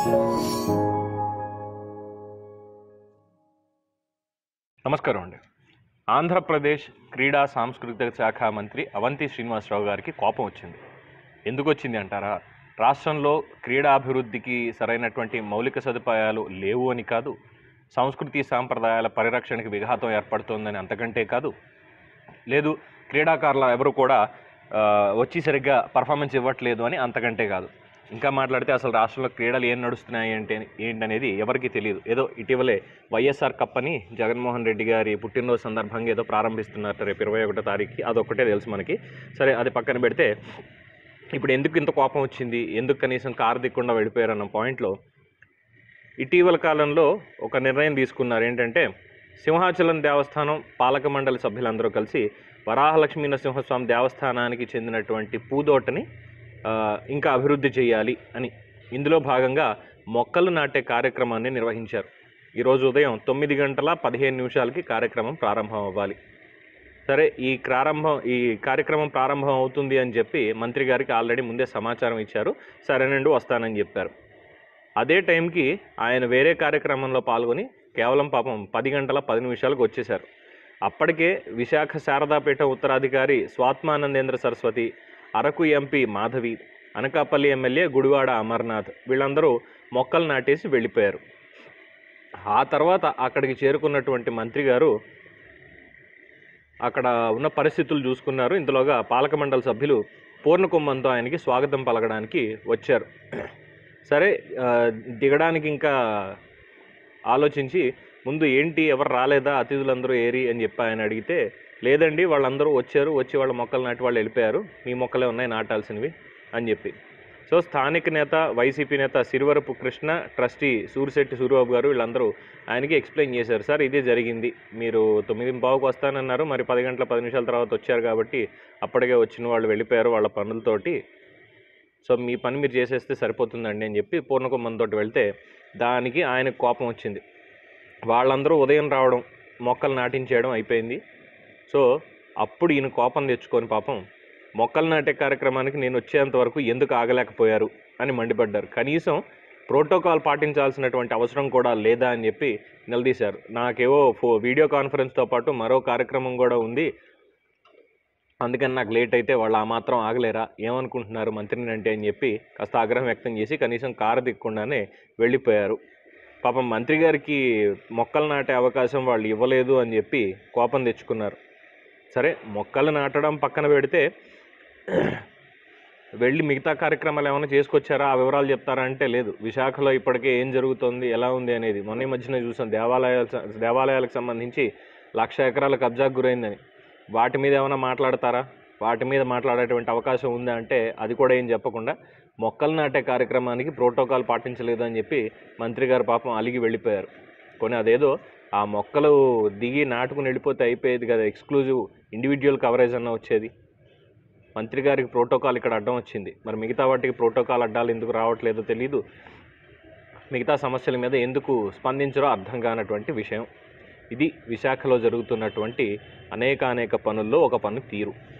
నమస్కారం అండి ఆంధ్రప్రదేశ్ క్రీడా సాంస్కృతిక శాఖ మంత్రి అవంతి శ్రీనివాసరావు గారికి కోపం వచ్చింది ఎందుకు వచ్చింది అంటారా రాష్ట్రంలో క్రీడాభివృద్ధికి సరైనటువంటి మౌలిక సదుపాయాలు లేవు అని కాదు సంస్కృతి సాంప్రదాయాల పరిరక్షణకి విఘాతం ఏర్పడుతోందని అంతకంటే కాదు లేదు క్రీడాకారులు ఎవరు కూడా ఆ, వచ్చి సరిగ్గా పర్ఫార్మెన్స్ ఇవ్వట్లేదు అని అంతకంటే కాదు ఇంకా మాట్లాడితే అసలు రాష్ట్రంలో క్రీడలు ఏం నడుస్తున్నాయి అంటే ఏంటనేది ఎవరికీ తెలియదు ఏదో ఇటీవలే వైఎస్ఆర్ కప్ అని జగన్మోహన్ రెడ్డి గారి పుట్టినరోజు సందర్భంగా ఏదో ప్రారంభిస్తున్నారు రేపు ఇరవై ఒకటో తారీఖుకి అదొక్కటే తెలుసు మనకి సరే అది పక్కన పెడితే ఇప్పుడు ఎందుకు ఇంత కోపం వచ్చింది ఎందుకు కనీసం కారు దిక్కుండా వెళ్ళిపోయారన్న పాయింట్లో ఇటీవల కాలంలో ఒక నిర్ణయం తీసుకున్నారు ఏంటంటే సింహాచలం దేవస్థానం పాలక మండలి సభ్యులందరూ కలిసి వరాహలక్ష్మీ నరసింహస్వామి దేవస్థానానికి చెందినటువంటి పూదోటని ఆ, ఇంకా అభివృద్ధి చేయాలి అని ఇందులో భాగంగా మొక్కలు నాటే కార్యక్రమాన్ని నిర్వహించారు ఈరోజు ఉదయం తొమ్మిది గంటల పదిహేను నిమిషాలకి కార్యక్రమం ప్రారంభం అవ్వాలి సరే ఈ ప్రారంభం ఈ కార్యక్రమం ప్రారంభం అవుతుంది అని చెప్పి మంత్రి గారికి ఆల్రెడీ ముందే సమాచారం ఇచ్చారు సరేనండి వస్తానని చెప్పారు అదే టైంకి ఆయన వేరే కార్యక్రమంలో పాల్గొని కేవలం పాపం పది గంటల పది నిమిషాలకు వచ్చేశారు అప్పటికే విశాఖ శారదాపీఠ ఉత్తరాధికారి స్వాత్మానందేంద్ర సరస్వతి అరకు ఎంపీ మాధవి అనకాపల్లి ఎమ్మెల్యే గుడివాడ అమర్నాథ్ వీళ్ళందరూ మొక్కలు నాటేసి వెళ్ళిపోయారు ఆ తర్వాత అక్కడికి చేరుకున్నటువంటి మంత్రి గారు అక్కడ ఉన్న పరిస్థితులు చూసుకున్నారు ఇంతలోగా పాలక మండలి సభ్యులు పూర్ణ కుంభంతో ఆయనకి స్వాగతం పలకడానికి వచ్చారు సరే ఆ, దిగడానికి ఇంకా ఆలోచించి ముందు ఏంటి ఎవరు రాలేదా అతిథులందరూ ఏరి అని చెప్పి ఆయన అడిగితే లేదండి వాళ్ళందరూ వచ్చారు వచ్చి వాళ్ళ మొక్కలు నాటి వాళ్ళు వెళ్ళిపోయారు మీ మొక్కలే ఉన్నాయి నాటాల్సినవి అని చెప్పి సో స్థానిక నేత వైసీపీ నేత సిరివరపు కృష్ణ ట్రస్టీ సూరిశెట్టి సూరిబాబు గారు వీళ్ళందరూ ఆయనకి ఎక్స్ప్లెయిన్ చేశారు సార్ ఇదే జరిగింది మీరు తొమ్మిది బావుకు వస్తానన్నారు మరి పది గంటల పది నిమిషాల తర్వాత వచ్చారు కాబట్టి అప్పటికే వచ్చిన వాళ్ళు వెళ్ళిపోయారు వాళ్ళ పనులతోటి సో మీ పని మీరు చేసేస్తే సరిపోతుందండి అని చెప్పి పూర్ణకుమ్మంతో వెళ్తే దానికి ఆయనకు కోపం వచ్చింది వాళ్ళందరూ ఉదయం రావడం మొక్కలు నాటించేయడం అయిపోయింది సో అప్పుడు ఈయన కోపం తెచ్చుకొని పాపం మొక్కలు నాటే కార్యక్రమానికి నేను వచ్చేంత వరకు ఎందుకు ఆగలేకపోయారు అని మండిపడ్డారు కనీసం ప్రోటోకాల్ పాటించాల్సినటువంటి అవసరం కూడా లేదా అని చెప్పి నిలదీశారు నాకేవో ఫో వీడియో కాన్ఫరెన్స్తో పాటు మరో కార్యక్రమం కూడా ఉంది అందుకని నాకు లేట్ అయితే వాళ్ళు ఆ మాత్రం ఆగలేరా ఏమనుకుంటున్నారు మంత్రిని అంటే అని చెప్పి కాస్త ఆగ్రహం వ్యక్తం చేసి కనీసం కారు దిక్కుండానే వెళ్ళిపోయారు పాపం మంత్రి గారికి మొక్కలు నాటే అవకాశం వాళ్ళు ఇవ్వలేదు అని చెప్పి కోపం తెచ్చుకున్నారు సరే మొక్కలు నాటడం పక్కన పెడితే వెళ్ళి మిగతా కార్యక్రమాలు ఏమైనా చేసుకొచ్చారా ఆ వివరాలు చెప్తారా అంటే లేదు విశాఖలో ఇప్పటికే ఏం జరుగుతుంది ఎలా ఉంది అనేది మొన్న ఈ మధ్యన చూసాం దేవాలయాల దేవాలయాలకు సంబంధించి లక్ష ఎకరాల కబ్జాకు గురైందని వాటి మీద ఏమైనా మాట్లాడతారా వాటి మీద మాట్లాడేటువంటి అవకాశం ఉందా అంటే అది కూడా ఏం చెప్పకుండా మొక్కలు నాటే కార్యక్రమానికి ప్రోటోకాల్ పాటించలేదు అని చెప్పి మంత్రి గారు పాపం అలిగి వెళ్ళిపోయారు కొన్ని అదేదో ఆ మొక్కలు దిగి నాటుకుని వెళ్ళిపోతే అయిపోయేది కదా ఎక్స్క్లూజివ్ ఇండివిజువల్ కవరేజ్ అన్న వచ్చేది మంత్రి గారికి ప్రోటోకాల్ ఇక్కడ అడ్డం వచ్చింది మరి మిగతా వాటికి ప్రోటోకాల్ అడ్డాలు ఎందుకు రావట్లేదో తెలియదు మిగతా సమస్యల మీద ఎందుకు స్పందించరో అర్థం కానటువంటి విషయం ఇది విశాఖలో జరుగుతున్నటువంటి అనేక అనేక పనుల్లో ఒక పని తీరు